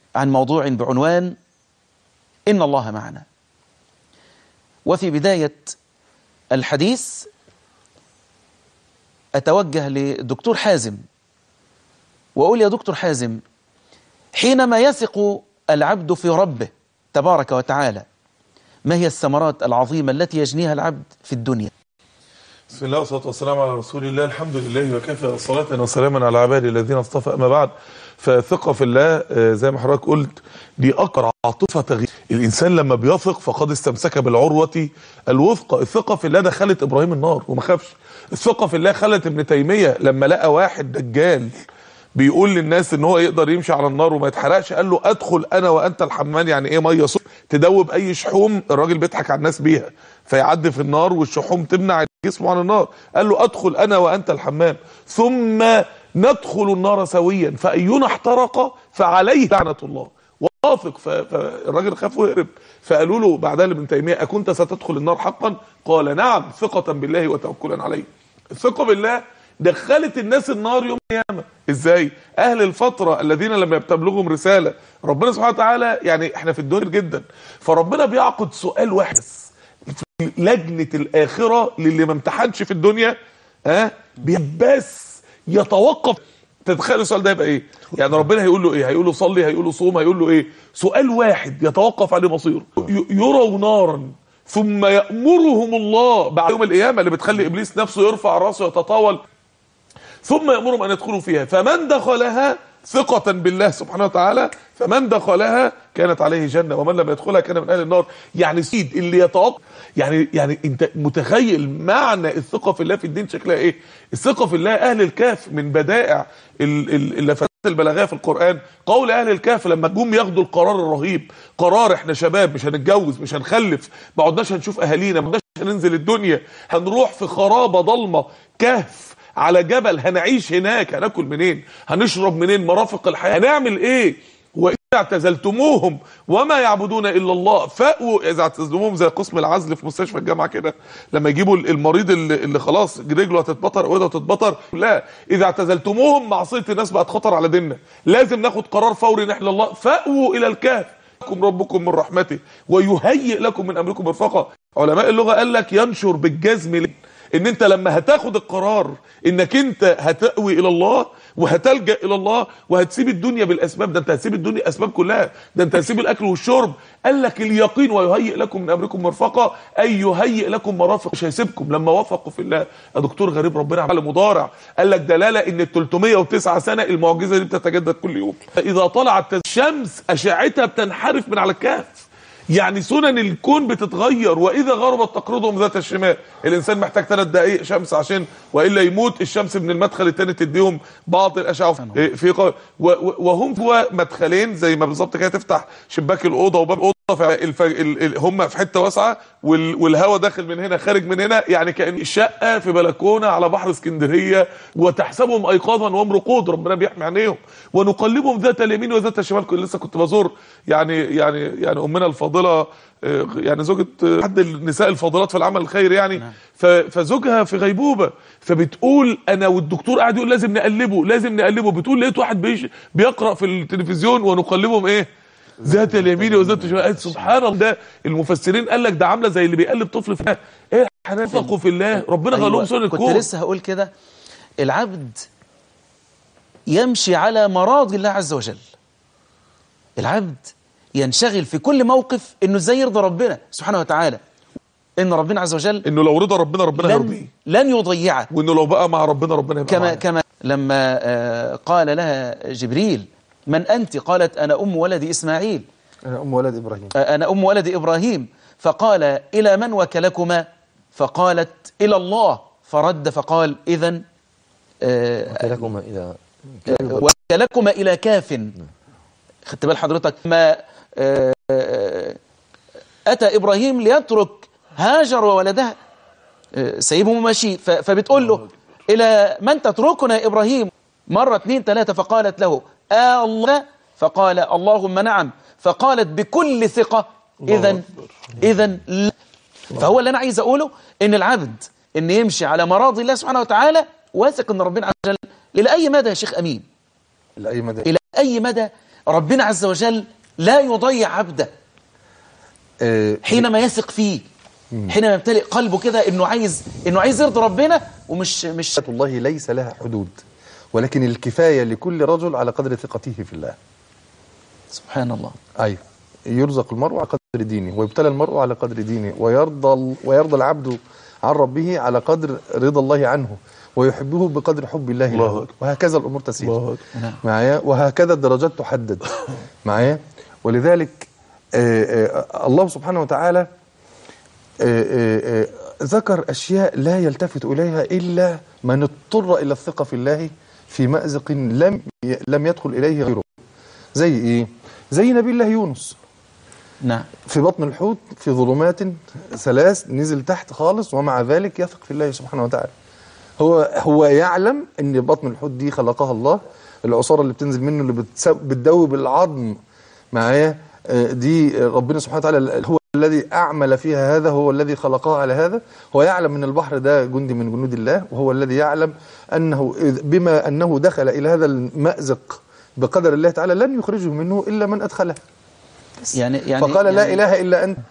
عن موضوع بعنوان إن الله معنا وفي بداية الحديث أتوجه للدكتور حازم وأقول يا دكتور حازم حينما يثق العبد في ربه تبارك وتعالى ما هي الثمرات العظيمة التي يجنيها العبد في الدنيا بسم الله والصلاة والسلام على رسول الله الحمد لله وكفى صلاة وسلاما على عبادي الذين اصطفى أما بعد فثقة في الله آه، زي ما حضرتك قلت دي أقرع عاطفة تغيير الإنسان لما بيثق فقد استمسك بالعروة الوثقى الثقة في الله دخلت إبراهيم النار وما خافش الثقة في الله خلت ابن تيمية لما لقى واحد دجال بيقول للناس ان هو يقدر يمشي على النار وما يتحرقش قال له ادخل انا وانت الحمام يعني ايه ميه سخنه تدوب اي شحوم الراجل بيضحك على الناس بيها فيعدي في النار والشحوم تمنع جسمه عن النار قال له ادخل انا وانت الحمام ثم ندخل النار سويا فاينا احترق فعليه لعنه الله واثق ف- فالراجل خاف وهرب فقالوا له بعدها لابن تيميه اكنت ستدخل النار حقا قال نعم ثقه بالله وتوكلا عليه الثقه بالله دخلت الناس النار يوم القيامه ازاي اهل الفتره الذين لم يبتبلغهم رساله ربنا سبحانه وتعالى يعني احنا في الدنيا جدا فربنا بيعقد سؤال واحد بس في لجنه الاخره للي ما امتحنش في الدنيا ها بي- بس يتوقف تتخيل السؤال ده يبقى ايه يعني ربنا هيقول له ايه هيقول له صلي هيقول له صوم هيقول له ايه سؤال واحد يتوقف عليه مصيره ي- يروا نارا ثم يأمرهم الله بعد يوم القيامة اللي بتخلي إبليس نفسه يرفع راسه ويتطاول ثم يأمرهم أن يدخلوا فيها فمن دخلها ثقة بالله سبحانه وتعالى فمن دخلها كانت عليه جنة ومن لم يدخلها كان من أهل النار يعني سيد اللي يتوقع يعني يعني أنت متخيل معنى الثقة في الله في الدين شكلها إيه الثقة في الله أهل الكهف من بدائع ال- ال- اللفتات البلاغية في القرآن قول أهل الكهف لما جم ياخدوا القرار الرهيب قرار احنا شباب مش هنتجوز مش هنخلف ما عدناش هنشوف أهالينا ما عدناش هننزل الدنيا هنروح في خرابة ضلمة كهف على جبل هنعيش هناك هناكل منين هنشرب منين مرافق الحياة هنعمل ايه واذا اعتزلتموهم وما يعبدون الا الله فاووا اذا اعتزلتموهم زي قسم العزل في مستشفى الجامعه كده لما يجيبوا المريض اللي, اللي خلاص رجله هتتبطر او ايده هتتبطر لا اذا اعتزلتموهم معصيه الناس بقت خطر على ديننا لازم ناخد قرار فوري نحن الله فاووا الى الكهف لكم ربكم من رحمته ويهيئ لكم من امركم مرفقا علماء اللغه قال لك ينشر بالجزم ليه؟ ان انت لما هتاخد القرار انك انت هتأوي الى الله وهتلجأ الى الله وهتسيب الدنيا بالاسباب ده انت هتسيب الدنيا اسباب كلها ده انت هتسيب الاكل والشرب قال لك اليقين ويهيئ لكم من امركم مرفقا اي يهيئ لكم مرافق مش هيسيبكم لما وثقوا في الله يا دكتور غريب ربنا عمل مضارع قال لك دلاله ان ال 309 سنه المعجزه دي بتتجدد كل يوم اذا طلعت الشمس اشعتها بتنحرف من على الكهف يعني سنن الكون بتتغير واذا غربت تقرضهم ذات الشمال الانسان محتاج ثلاث دقائق شمس عشان والا يموت الشمس من المدخل الثاني تديهم بعض الاشعه إيه في قو... و... و- وهم هو مدخلين زي ما بالظبط كده تفتح شباك الاوضه وباب الاوضه فالف... ال... ال... هم في حته واسعه وال... والهواء داخل من هنا خارج من هنا يعني كان شقه في بلكونه على بحر اسكندريه وتحسبهم ايقاظا وهم رقود ربنا بيحمي عينيهم ونقلبهم ذات اليمين وذات الشمال كنت لسه كنت بزور يعني يعني يعني امنا الفاضله آه، يعني زوجة آه، حد النساء الفاضلات في العمل الخيري يعني ف- فزوجها في غيبوبة فبتقول انا والدكتور قاعد يقول لازم نقلبه لازم نقلبه بتقول لقيت واحد بيش بيقرأ في التلفزيون ونقلبهم ايه ذات اليمين وذات الشمال قالت سبحان الله ده المفسرين قال لك ده عامله زي اللي بيقلب طفل في ايه الحنان وثقوا في الله ربنا أيوة، غلوم سنن كنت الكون لسه هقول كده العبد يمشي على مراضي الله عز وجل العبد ينشغل في كل موقف انه ازاي يرضى ربنا سبحانه وتعالى ان ربنا عز وجل انه لو رضى ربنا ربنا لن, هيرضيه لن يضيعه وانه لو بقى مع ربنا ربنا يبقى كما معاه. كما لما آه، قال لها جبريل من انت قالت انا ام ولد اسماعيل أنا أم ولد إبراهيم آه، انا ام ولد ابراهيم فقال الى من وكلكما فقالت الى الله فرد فقال اذا وكلكما إذا وكلكما إلى كاف خدت بال حضرتك ما آه، آه، أتى إبراهيم ليترك هاجر وولدها آه، سيبهم ماشي ف- فبتقول له إلى من تتركنا يا إبراهيم مرة اثنين ثلاثة فقالت له آه الله فقال اللهم نعم فقالت بكل ثقة إذا إذا لا. فهو اللي أنا عايز أقوله إن العبد إن يمشي على مراضي الله سبحانه وتعالى واثق إن ربنا عز وجل إلى أي مدى يا شيخ أمين لأي مدى إلى أي مدى ربنا عز وجل لا يضيع عبده آه، حينما يثق فيه حينما يمتلئ قلبه كده انه عايز انه عايز يرضي ربنا ومش مش ثقة الله ليس لها حدود ولكن الكفاية لكل رجل على قدر ثقته في الله سبحان الله أيوة يرزق المرء على قدر دينه ويبتلى المرء على قدر دينه ويرضى ويرضى العبد عن ربه على قدر رضا الله عنه ويحبه بقدر حب الله الله له أكبر. وهكذا الأمور تسير الله أكبر. نعم. معايا وهكذا الدرجات تحدد معايا ولذلك آه، آه، الله سبحانه وتعالى آه، آه، آه، ذكر أشياء لا يلتفت إليها إلا من اضطر إلى الثقة في الله في مأزق لم ي- لم يدخل إليه غيره زي إيه؟ زي نبي الله يونس نعم في بطن الحوت في ظلمات ثلاث نزل تحت خالص ومع ذلك يثق في الله سبحانه وتعالى هو هو يعلم ان بطن الحوت دي خلقها الله العصاره اللي بتنزل منه اللي بتسو- بتدوب العظم معايا آه، دي ربنا سبحانه وتعالى هو الذي اعمل فيها هذا هو الذي خلقها على هذا هو يعلم ان البحر ده جندي من جنود الله وهو الذي يعلم انه إذ- بما انه دخل الى هذا المأزق بقدر الله تعالى لن يخرجه منه الا من ادخله يعني يعني فقال لا يعني اله الا انت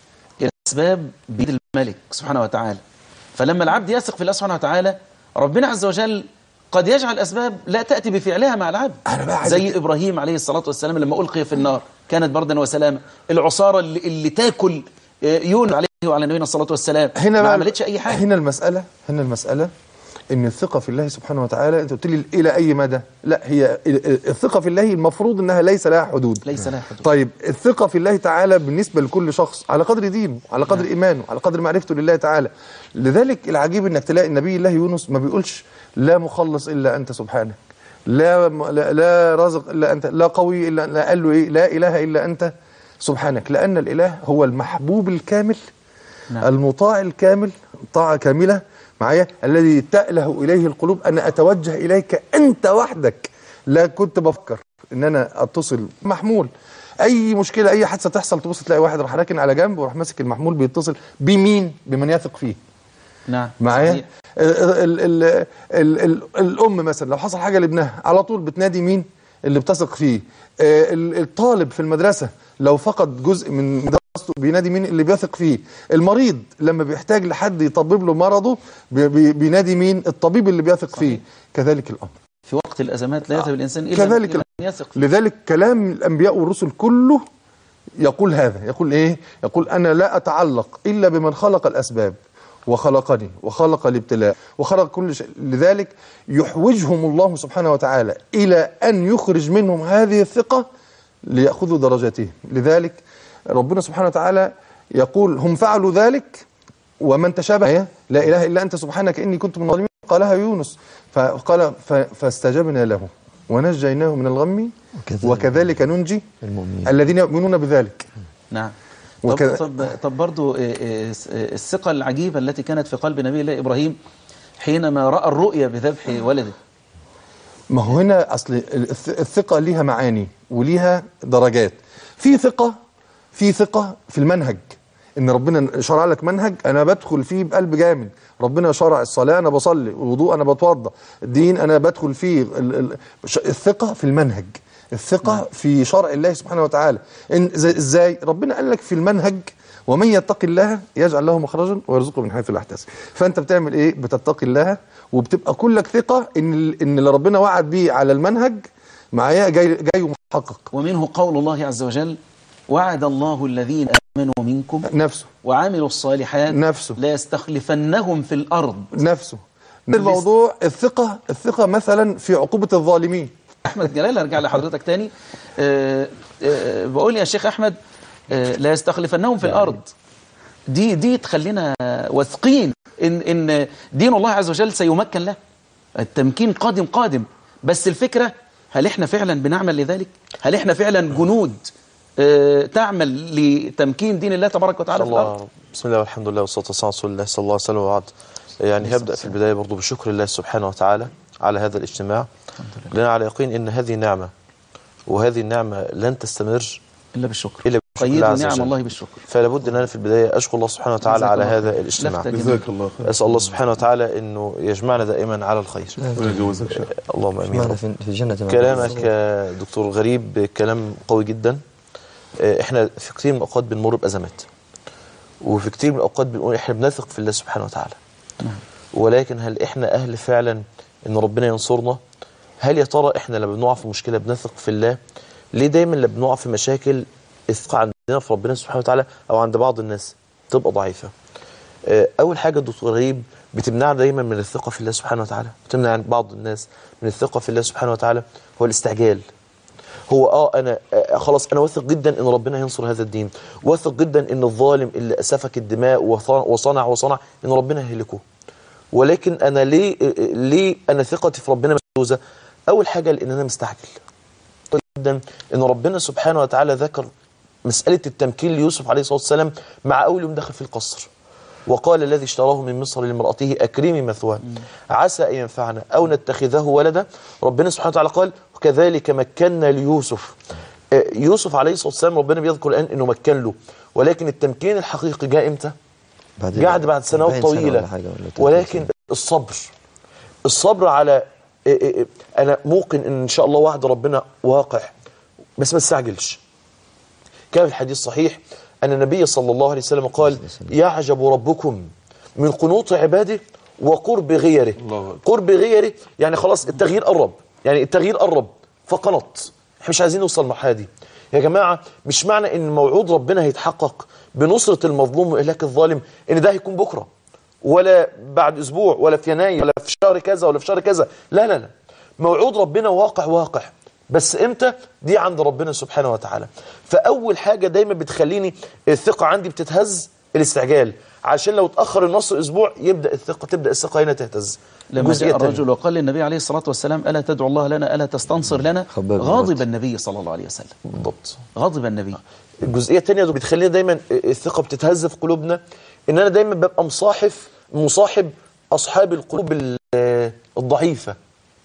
الأسباب بيد الملك سبحانه وتعالى فلما العبد يثق في الله سبحانه وتعالى ربنا عز وجل قد يجعل أسباب لا تأتي بفعلها مع العبد أنا بقى عايز زي إبراهيم عليه الصلاة والسلام لما ألقي في النار كانت بردا وسلاما العصارة اللي, اللي تاكل آه، يونس عليه وعلى نبينا الصلاة والسلام هنا ما بقى عملتش أي حاجة هنا المسألة هنا المسألة ان الثقة في الله سبحانه وتعالى انت قلت لي الى اي مدى لا هي ال- ال- الثقة في الله المفروض انها ليس لها حدود ليس لها حدود طيب الثقة في الله تعالى بالنسبة لكل شخص على قدر دينه على قدر إيمانه على قدر معرفته لله تعالى لذلك العجيب انك تلاقي النبي الله يونس ما بيقولش لا مخلص إلا أنت سبحانك لا م- لا, لا رازق إلا أنت لا قوي إلا لا قال له إيه لا إله إلا أنت سبحانك لأن الإله هو المحبوب الكامل نعم. المطاع الكامل طاعة كاملة معايا الذي تأله إليه القلوب أنا أتوجه إليك أنت وحدك لا كنت بفكر ان انا اتصل محمول اي مشكله اي حادثه تحصل تبص تلاقي واحد راح راكن على جنب وراح ماسك المحمول بيتصل بمين بمن يثق فيه نعم معايا صحيح. ال ال ال ال ال الام مثلا لو حصل حاجه لابنها على طول بتنادي مين اللي بتثق فيه آه، ال- الطالب في المدرسه لو فقد جزء من دراسته بينادي مين اللي بيثق فيه المريض لما بيحتاج لحد يطبب له مرضه بي- بي- بينادي مين الطبيب اللي بيثق فيه كذلك الامر في وقت الأزمات لا يذهب الإنسان إلا كذلك إلى من يثق فيه. لذلك كلام الأنبياء والرسل كله يقول هذا يقول إيه يقول أنا لا أتعلق إلا بمن خلق الأسباب وخلقني وخلق الابتلاء وخلق كل شيء لذلك يحوجهم الله سبحانه وتعالى إلى أن يخرج منهم هذه الثقة ليأخذوا درجاتهم لذلك ربنا سبحانه وتعالى يقول هم فعلوا ذلك ومن تشابه لا إله إلا أنت سبحانك إني كنت من الظالمين قالها يونس فقال ف- فاستجبنا له ونجيناه من الغم وكذلك وكذلك ننجي المؤمنين. الذين يؤمنون بذلك نعم طب, وكذا- طب, طب برضو إيه، إيه، الثقة العجيبة التي كانت في قلب نبي الله إبراهيم حينما رأى الرؤيا بذبح ولده ما هو هنا أصل الث- الثقة ليها معاني وليها درجات في ثقة في ثقة في المنهج ان ربنا شرع لك منهج انا بدخل فيه بقلب جامد ربنا شرع الصلاه انا بصلي الوضوء انا بتوضا الدين انا بدخل فيه ال- ال- ش- الثقه في المنهج الثقه في شرع الله سبحانه وتعالى إن زي- ازاي ربنا قال لك في المنهج ومن يتق الله يجعل له مخرجا ويرزقه من حيث لا يحتسب فانت بتعمل ايه بتتقي الله وبتبقى كلك ثقه ان ال- ان اللي ربنا وعد بيه على المنهج معايا جاي جاي ومحقق ومنه قول الله عز وجل وعد الله الذين آمنوا منكم نفسه وعملوا الصالحات نفسه. لا يستخلفنهم في الأرض نفسه الموضوع الثقه الثقه مثلا في عقوبه الظالمين أحمد جلال أرجع لحضرتك تاني آه، آه، بقول يا شيخ أحمد آه، لا يستخلفنهم في الأرض دي دي تخلينا واثقين إن إن دين الله عز وجل سيمكن له التمكين قادم قادم بس الفكرة هل إحنا فعلا بنعمل لذلك هل إحنا فعلا جنود آه، تعمل لتمكين دين الله تبارك وتعالى في الأرض الله بسم الله والحمد لله والصلاة والسلام على رسول الله صلى الله عليه وسلم وبعد يعني هبدأ في البداية برضو بشكر الله سبحانه وتعالى على هذا الاجتماع لنا على يقين ان هذه نعمة وهذه النعمة لن تستمر إلا بالشكر إلا قيدوا الله عز نعم وجل. الله بالشكر فلا بد ان انا في البدايه اشكر الله سبحانه وتعالى جزاك على الله هذا خير. الاجتماع لفتة جزاك الله خير اسال الله سبحانه وتعالى انه يجمعنا دائما على الخير ربنا يجوزك شيخ اللهم امين معنا في في الجنة مع كلامك يا دكتور غريب كلام قوي جدا آه، احنا في كتير من الاوقات بنمر بازمات وفي كتير من الاوقات بنقول احنا بنثق في الله سبحانه وتعالى ولكن هل احنا اهل فعلا ان ربنا ينصرنا هل يا ترى احنا لما بنقع في مشكله بنثق في الله ليه دايما لما بنقع في مشاكل الثقه عندنا في ربنا سبحانه وتعالى او عند بعض الناس تبقى ضعيفه آه، اول حاجه دكتور غريب بتمنعنا دايما من الثقه في الله سبحانه وتعالى بتمنع عند بعض الناس من الثقه في الله سبحانه وتعالى هو الاستعجال هو اه انا آه خلاص انا واثق جدا ان ربنا هينصر هذا الدين واثق جدا ان الظالم اللي سفك الدماء وص- وصنع وصنع ان ربنا هيهلكه ولكن انا ليه آه، آه، ليه انا ثقتي في ربنا مهزوزه اول حاجه لان انا مستعجل جدا ان ربنا سبحانه وتعالى ذكر مساله التمكين ليوسف عليه الصلاه والسلام مع اول يوم دخل في القصر وقال الذي اشتراه من مصر لامرأته أكرمي مثواه عسى أن ينفعنا أو نتخذه ولدا ربنا سبحانه وتعالى قال وكذلك مكنا ليوسف آه، يوسف عليه الصلاة والسلام ربنا بيذكر الآن أنه مكن له ولكن التمكين الحقيقي جاء إمتى؟ بعد قعد بعد سنوات 40 سنة طويلة ولا حاجة ولا 30 ولكن سنة. الصبر الصبر على إيه إيه إيه، أنا موقن إن إن شاء الله وعد ربنا واقع بس ما تستعجلش كان في الحديث صحيح أن النبي صلى الله عليه وسلم قال يعجب ربكم من قنوط عباده وقرب غيره الله أكبر. قرب غيره يعني خلاص التغيير قرب يعني التغيير قرب فقنط احنا مش عايزين نوصل للمرحله دي يا جماعه مش معنى ان موعود ربنا هيتحقق بنصره المظلوم واهلاك الظالم ان ده هيكون بكره ولا بعد اسبوع ولا في يناير ولا في شهر كذا ولا في شهر كذا لا لا لا موعود ربنا واقع واقع بس امتى دي عند ربنا سبحانه وتعالى فاول حاجه دايما بتخليني الثقه عندي بتتهز الاستعجال عشان لو اتاخر النصر اسبوع يبدا الثقه تبدا الثقه هنا تهتز لما الجزئية جاء التانية. الرجل وقال للنبي عليه الصلاة والسلام ألا تدعو الله لنا ألا تستنصر لنا خباب غاضب الرد. النبي صلى الله عليه وسلم بالضبط غضب النبي الجزئيه الثانيه بتخلينا دايما الثقه بتتهز في قلوبنا ان انا دايما ببقى مصاحف مصاحب اصحاب القلوب ال- الضعيفه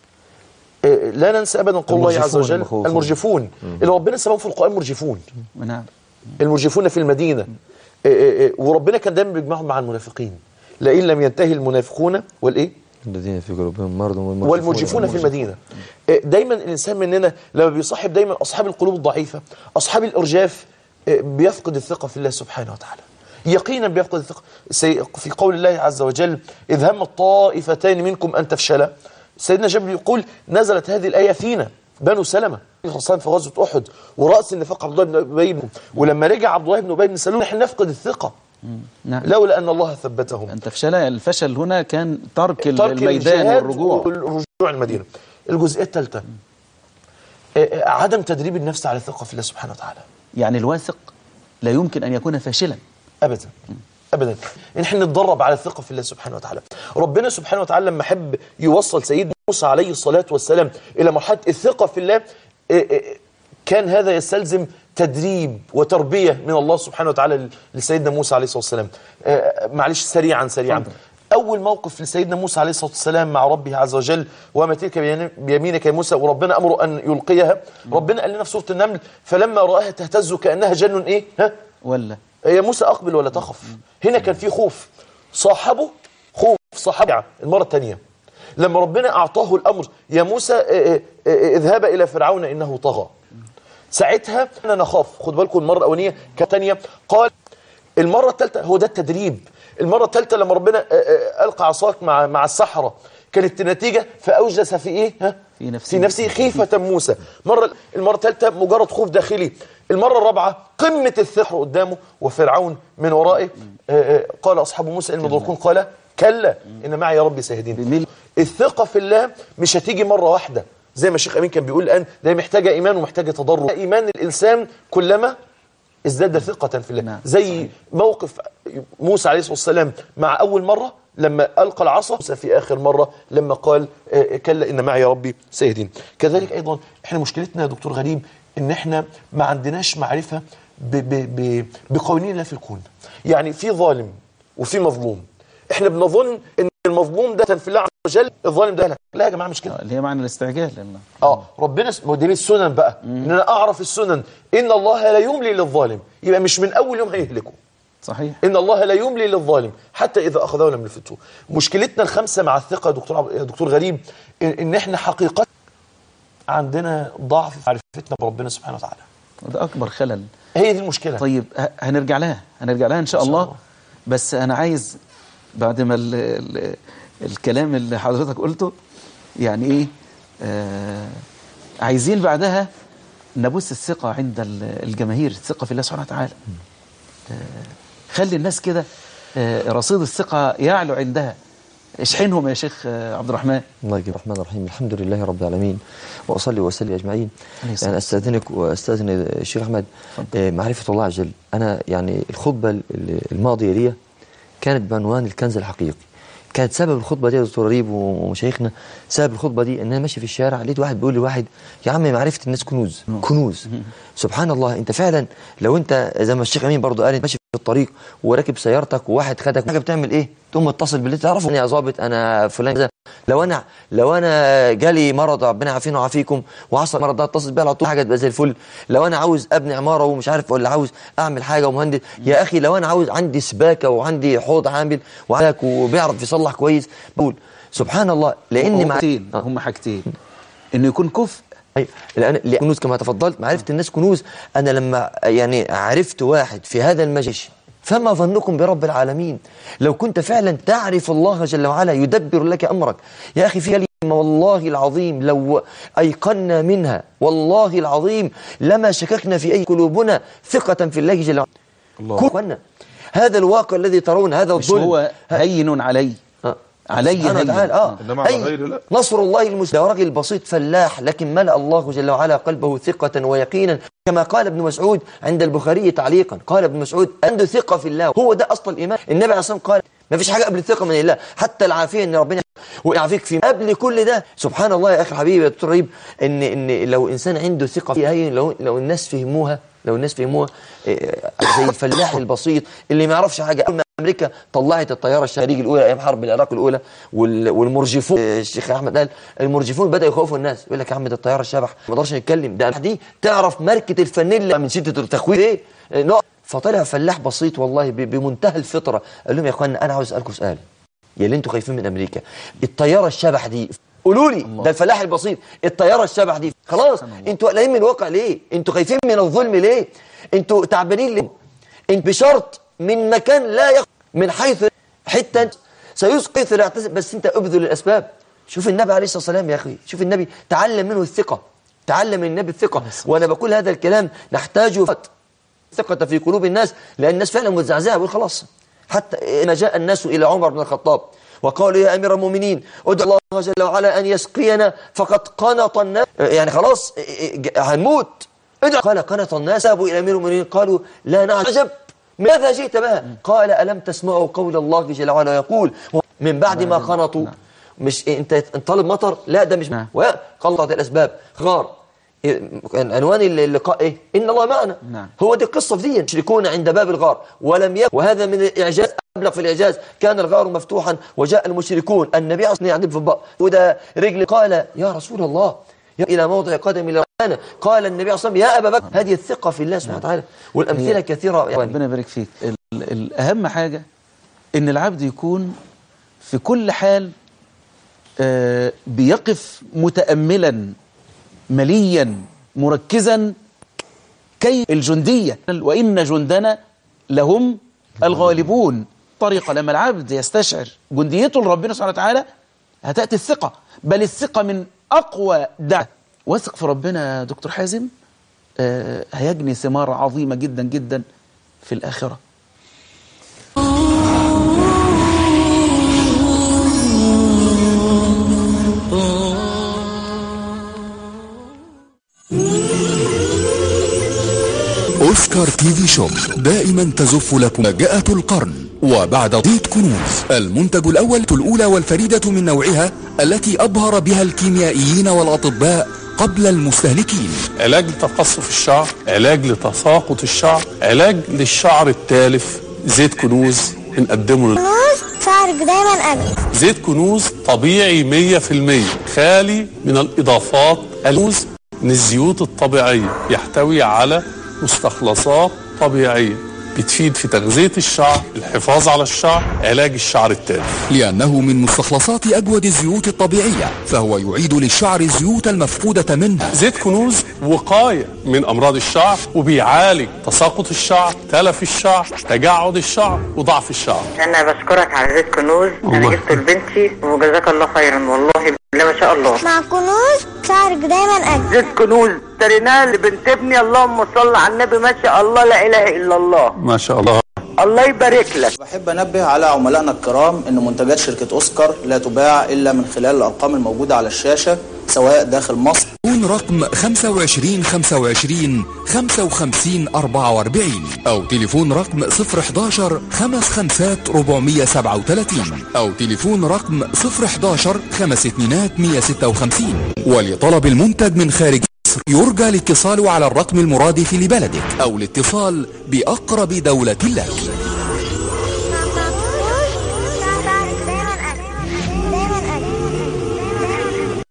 إيه، لا ننسى ابدا قول الله عز المرجفون وجل المخوفون. المرجفون اللي ربنا سماهم في القران مرجفون نعم المرجفون في المدينه إيه، إيه، إيه، وربنا كان دايما بيجمعهم مع المنافقين لئن لم ينتهي المنافقون والايه الذين في قلوبهم مرض والمرجفون في المدينة إيه، دايما الإنسان مننا لما بيصاحب دايما أصحاب القلوب الضعيفة أصحاب الإرجاف إيه، بيفقد الثقة في الله سبحانه وتعالى يقينا بيفقد الثقة سي- في قول الله عز وجل إذ هم الطائفتان منكم أن تفشلا سيدنا جابر يقول نزلت هذه الآية فينا بنو سلمة خصوصا في غزوة أحد ورأس النفاق عبد الله بن أبي بن ولما رجع عبد الله بن أبي بن سلول نحن نفقد الثقة نعم لولا أن الله ثبتهم أن تفشل الفشل هنا كان ترك, ترك الميدان الجهاد والرجوع والرجوع المدينة الجزئية الثالثة آه، آه، عدم تدريب النفس على الثقة في الله سبحانه وتعالى يعني الواثق لا يمكن أن يكون فاشلا أبدا أبدا نحن نتدرب على الثقة في الله سبحانه وتعالى ربنا سبحانه وتعالى لما حب يوصل سيدنا موسى عليه الصلاة والسلام إلى مرحلة الثقة في الله آه، آه، كان هذا يستلزم تدريب وتربية من الله سبحانه وتعالى لسيدنا موسى عليه الصلاة والسلام آه، معلش سريعا سريعا أول موقف لسيدنا موسى عليه الصلاة والسلام مع ربه عز وجل وما تلك بيمين- بيمينك يا موسى وربنا أمره أن يلقيها ربنا قال لنا في سورة النمل فلما رآها تهتز كأنها جن إيه ها ولا يا موسى أقبل ولا تخف هنا كان في خوف صاحبه خوف صاحبه المرة الثانية لما ربنا أعطاه الأمر يا موسى اه، اه، اه، اذهب إلى فرعون إنه طغى ساعتها أنا نخاف خد بالكم المرة الأولانية كثانية قال المرة الثالثة هو ده التدريب المرة الثالثة لما ربنا اه، اه، ألقى عصاك مع مع السحرة كانت النتيجة فأوجس في إيه ها؟ في نفسه. في نفسه خيفة موسى مرة المرة الثالثة مجرد خوف داخلي المرة الرابعة قمة السحر قدامه وفرعون من ورائه آه، آه، قال أصحاب موسى إن مدركون قال كلا إن معي يا ربي سيهدين بمل- الثقة في الله مش هتيجي مرة واحدة زي ما الشيخ أمين كان بيقول الآن ده محتاجة إيمان ومحتاجة تضرع إيمان الإنسان كلما ازداد ثقة في الله نعم، زي موقف موسى عليه الصلاة والسلام مع أول مرة لما ألقى العصا موسى في آخر مرة لما قال آه، كلا إن معي يا ربي سيهدين كذلك أيضا إحنا مشكلتنا يا دكتور غريب إن إحنا ما عندناش معرفة ب ب ب بقوانين الله في الكون يعني في ظالم وفي مظلوم إحنا بنظن إن المظلوم ده في الله وجل الظالم ده لك لا يا جماعه مش كده اللي هي معنى الاستعجال لأن اه ربنا س- ما هو دي السنن بقى ان انا اعرف السنن ان الله لا يملي للظالم يبقى مش من اول يوم هيهلكه صحيح ان الله لا يملي للظالم حتى اذا اخذه لم يلفته مشكلتنا الخمسه مع الثقه يا دكتور عب... يا دكتور غريب ان, إن احنا حقيقه عندنا ضعف في معرفتنا بربنا سبحانه وتعالى وده أكبر خلل هي دي المشكله طيب ه- هنرجع لها هنرجع لها إن شاء إن شاء الله الله. بس أنا عايز بعد ما ال ال الكلام اللي حضرتك قلته يعني إيه آه عايزين بعدها نبث الثقة عند ال- الجماهير الثقة في الله سبحانه وتعالى آه خلي الناس كده آه رصيد الثقة يعلو عندها اشحنهم يا شيخ آه عبد الرحمن الله يجزيك الرحمن الرحيم الحمد لله رب العالمين واصلي واسلم اجمعين عليه الصلاة يعني استاذنك واستاذن الشيخ احمد آه، معرفه الله عز وجل انا يعني الخطبه ال- الماضيه لي كانت بعنوان الكنز الحقيقي كانت سبب الخطبه دي يا دكتور ريب ومشايخنا سبب الخطبه دي ان انا ماشي في الشارع لقيت واحد بيقول لواحد يا عم معرفه الناس كنوز كنوز سبحان الله انت فعلا لو انت زي ما الشيخ امين برضه قال انت ماشي في الطريق وراكب سيارتك وواحد خدك حاجه بتعمل ايه تقوم متصل باللي تعرفه انا يا ظابط انا فلان كذا لو انا لو انا جالي مرض ربنا يعافينا ويعافيكم وحصل مرض ده اتصل بيها على طول حاجه تبقى زي الفل لو انا عاوز ابني عماره ومش عارف ولا عاوز اعمل حاجه ومهندس يا اخي لو انا عاوز عندي سباكه وعندي حوض عامل وعندك وبيعرف يصلح كويس بقول سبحان الله لاني مع حاجتين هم حاجتين انه يكون كفء أيوة. لأن لأن كنوز كما تفضلت معرفة الناس كنوز أنا لما يعني عرفت واحد في هذا المجال فما ظنكم برب العالمين لو كنت فعلا تعرف الله جل وعلا يدبر لك أمرك يا أخي في كلمة والله العظيم لو أيقنا منها والله العظيم لما شككنا في أي قلوبنا ثقة في الله جل وعلا الله. كنا هذا الواقع الذي ترون هذا مش الظلم هو هين علي آه. علي سبحانه هين. وتعالى اه إنما على أي غير لا. نصر الله المسلم ده راجل بسيط فلاح لكن ملأ الله جل وعلا قلبه ثقة ويقينا كما قال ابن مسعود عند البخاري تعليقا قال ابن مسعود عنده ثقة في الله هو ده أصل الإيمان النبي عليه الصلاة والسلام قال ما فيش حاجة قبل الثقة من الله حتى العافية ان ربنا ويعافيك في قبل كل ده سبحان الله يا اخي حبيبي يا دكتور رهيب ان ان لو انسان عنده ثقة في هي لو لو الناس فهموها لو الناس فهموها إيه، زي الفلاح البسيط اللي ما يعرفش حاجة أول ما امريكا طلعت الطياره الشهريه الاولى ايام حرب العراق الاولى وال- والمرجفون الشيخ احمد قال المرجفون بداوا يخوفوا الناس يقول لك يا عم ده الطياره الشبح ما نقدرش نتكلم ده دي تعرف ماركه الفانيلا من شده التخويف ايه نوع فطلع فلاح بسيط والله ب- بمنتهى الفطره قال لهم يا اخوانا انا عاوز اسالكم سؤال يا اللي انتوا خايفين من امريكا الطياره الشبح دي قولوا لي ده الفلاح البسيط الطياره الشبح دي خلاص انتوا قلقانين من الواقع ليه انتوا خايفين من الظلم ليه انتوا تعبانين ليه انت بشرط من مكان لا يخ من حيث حتى سيسقي لا يعتزم بس انت ابذل الاسباب شوف النبي عليه الصلاه والسلام يا اخي شوف النبي تعلم منه الثقه تعلم من النبي الثقه وانا بقول هذا الكلام نحتاجه فقط ثقة في قلوب الناس لأن الناس فعلا متزعزعة بيقول خلاص حتى ما جاء الناس إلى عمر بن الخطاب وقالوا يا أمير المؤمنين ادعو الله جل وعلا أن يسقينا فقد قنط الناس يعني خلاص هنموت ادعو قال قنط الناس ذهبوا إلى أمير المؤمنين قالوا لا نعجب ماذا جئت بها قال ألم تسمعوا قول الله جل وعلا يقول من بعد ما قنطوا مش إيه انت طالب مطر لا ده مش نعم. وقلطت الاسباب غار إيه، كان عنوان اللقاء ايه ان الله معنا نعم. هو دي القصه في دي يشركون عند باب الغار ولم يكن وهذا من الاعجاز ابلغ في الاعجاز كان الغار مفتوحا وجاء المشركون النبي اصلا يعذب في البقر وده رجل قال يا رسول الله يا الى موضع قدم الى الرحمن. قال النبي صلى الله عليه وسلم يا ابا بكر هذه الثقه في الله سبحانه وتعالى والامثله هي- كثيره يعني ربنا يبارك فيك ال- ال- الأهم حاجة إن العبد يكون في كل حال آه، بيقف متأملا مليا مركزا كي الجندية وإن جندنا لهم الغالبون طريقة لما العبد يستشعر جنديته لربنا سبحانه وتعالى هتأتي الثقة بل الثقة من أقوى دعوة واثق في ربنا يا دكتور حازم آه، هيجني ثمار عظيمة جدا جدا في الآخرة أوسكار تي في شوب دائما تزف لكم مجاءة القرن وبعد زيت كنوز المنتج الأول الأولى والفريدة من نوعها التي أبهر بها الكيميائيين والأطباء قبل المستهلكين علاج لتقصف الشعر علاج لتساقط الشعر علاج للشعر التالف زيت كنوز بنقدمه لل- كنوز شعر شعرك دايما أجمل زيت كنوز طبيعي 100% خالي من الإضافات الكنوز من الزيوت الطبيعية يحتوي على مستخلصات طبيعية بتفيد في تغذية الشعر الحفاظ على الشعر علاج الشعر التالف لأنه من مستخلصات أجود الزيوت الطبيعية فهو يعيد للشعر الزيوت المفقودة منه زيت كنوز وقاية من أمراض الشعر وبيعالج تساقط الشعر تلف الشعر تجعد الشعر وضعف الشعر انا بشكرك على زيت كنوز انا الله. جبته لبنتي وجزاك الله خيرا والله بالله ما شاء الله مع كنوز شعرك دايما أجمل زيت كنوز اشتريناه لبنت ابني اللهم صل على النبي ما شاء الله لا اله الا الله ما شاء الله الله يبارك لك بحب انبه على عملائنا الكرام ان منتجات شركه اوسكار لا تباع الا من خلال الارقام الموجوده على الشاشه سواء داخل مصر تليفون رقم 25 25 55 44 أو تليفون رقم 011 55 437 أو تليفون رقم 011 52 156 ولطلب المنتج من خارج مصر يرجى الاتصال على الرقم المرادف لبلدك أو الاتصال بأقرب دولة لك مع كنوز شعرك دايما أجمل دايما أجمل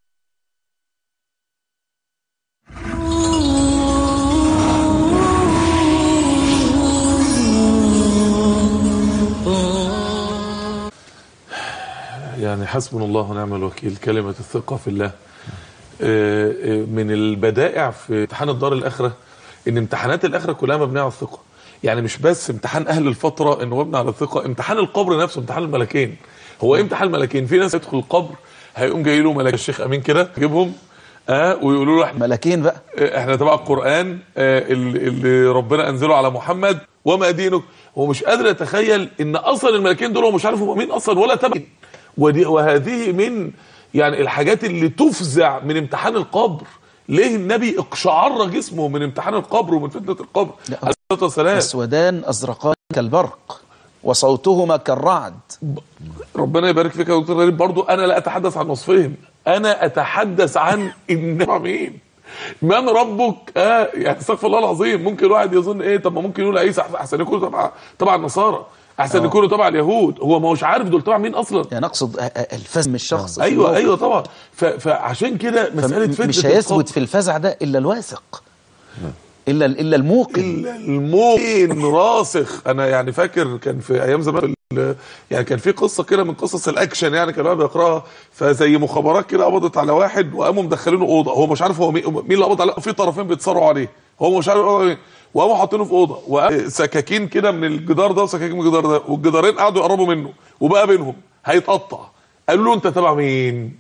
يعني حسبنا الله ونعم الوكيل كلمة الثقة في الله آه، آه، من البدائع في امتحان الدار الآخرة إن امتحانات الآخرة كلها مبنية على الثقة يعني مش بس امتحان أهل الفترة إنه مبني على الثقة امتحان القبر نفسه امتحان الملكين هو ايه امتحان الملكين في ناس يدخل القبر هيقوم جاي له ملك الشيخ أمين كده يجيبهم اه ويقولوا له احنا ملاكين بقى احنا تبع القرآن آه، اللي اللي ربنا انزله على محمد وما دينك هو مش قادر يتخيل ان اصلا الملكين دول هو مش عارف هو مين اصلا ولا تبع ودي وهذه من يعني الحاجات اللي تفزع من امتحان القبر ليه النبي اقشعر جسمه من امتحان القبر ومن فتنة القبر عليه الصلاة والسلام أسودان أزرقان كالبرق وصوتهما كالرعد ربنا يبارك فيك يا دكتور غريب برضو انا لا اتحدث عن وصفهم انا اتحدث عن النبي مين من ربك اه يعني استغفر الله العظيم ممكن الواحد يظن ايه طب ما ممكن يقول عيسى احسن يكونوا تبع تبع النصارى احسن آه. يكونوا تبع اليهود هو ما هوش عارف دول تبع مين اصلا يعني أقصد أ- أ- الفزع من الشخص في ايوه الموقف. ايوه طبعا ف- فعشان كده مساله فتنه مش القبر. هيثبت في الفزع ده إلا الواثق إلا إلا الموقن الا المؤمن راسخ انا يعني فاكر كان في ايام زمان في ال- يعني كان في قصه كده من قصص الاكشن يعني كان الواحد بيقراها فزي مخابرات كده قبضت على واحد وقاموا مدخلينه اوضه هو مش عارف هو مين مين اللي قبض عليه في طرفين بيتصارعوا عليه هو مش عارف هو مين وقاموا حاطينه في اوضه وقام سكاكين كده من الجدار ده وسكاكين من الجدار ده والجدارين قعدوا يقربوا منه وبقى بينهم هيتقطع قالوا له انت تبع مين؟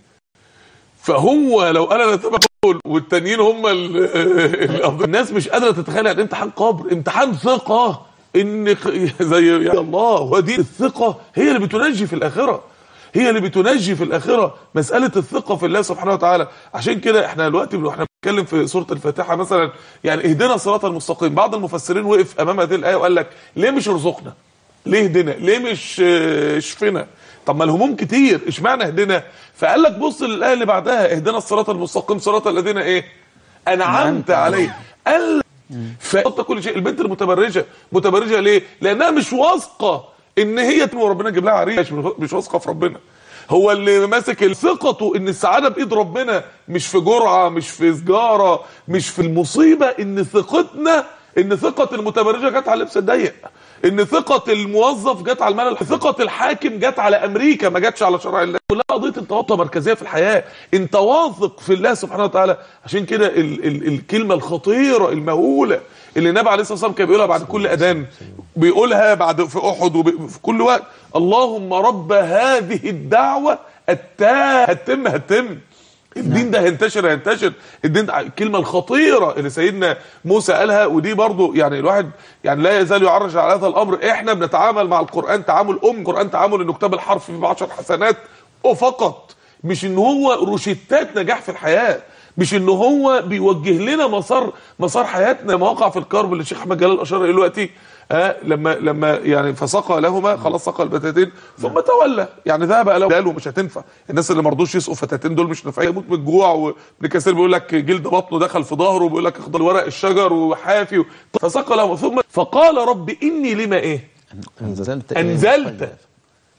فهو لو قال انا تبع دول والتانيين هم ال- ال- الناس مش قادره تتخيل يعني امتحان قبر امتحان ثقه ان ق- زي يا الله ودي الثقه هي اللي بتنجي في الاخره هي اللي بتنجي في الاخره مساله الثقه في الله سبحانه وتعالى عشان كده احنا دلوقتي واحنا بنتكلم في سوره الفاتحه مثلا يعني اهدنا الصراط المستقيم بعض المفسرين وقف امام هذه الايه وقال لك ليه مش ارزقنا ليه هدنا ليه مش آه، اشفنا طب ما الهموم كتير اشمعنى هدنا فقال لك بص للايه اللي بعدها اهدنا الصراط المستقيم صراط الذين ايه انعمت عليهم قال فقط كل شيء البنت المتبرجه متبرجه ليه لانها مش واثقه ان هي تم وربنا يجيب لها عريس مش- مش واثقه في ربنا هو اللي ماسك ثقته ان السعاده بايد ربنا مش في جرعه مش في سجاره مش في المصيبه ان ثقتنا ان ثقه المتبرجه جت على اللبس الضيق ان ثقه الموظف جت على المال الح- ثقه الحاكم جت على امريكا ما جاتش على شرع الله كلها قضيه انت نقطه مركزيه في الحياه انت واثق في الله سبحانه وتعالى عشان كده ال ال الكلمه الخطيره المهوله اللي النبي عليه الصلاه والسلام كان بيقولها بعد كل اذان بيقولها بعد في احد وفي كل وقت اللهم رب هذه الدعوه التامه هتتم هتتم الدين ده هينتشر هينتشر الدين ده الكلمه الخطيره اللي سيدنا موسى قالها ودي برضو يعني الواحد يعني لا يزال يعرج على هذا الامر احنا بنتعامل مع القران تعامل ام القران تعامل انه كتاب الحرف فيه 10 حسنات وفقط مش ان هو روشتات نجاح في الحياه مش ان هو بيوجه لنا مسار مسار حياتنا مواقع في الكرب اللي الشيخ احمد جلال اشار اليه دلوقتي آه لما لما يعني فسقى لهما خلاص سقى البتاتين ثم تولى يعني ذهب الى قالوا مش هتنفع الناس اللي ما رضوش يسقوا فتاتين دول مش نافعين يموت من الجوع وابن كثير بيقول لك جلد بطنه دخل في ظهره وبيقول لك اخضر ورق الشجر وحافي و... فسقى لهما ثم فقال رب اني لما ايه أنزلت انزلت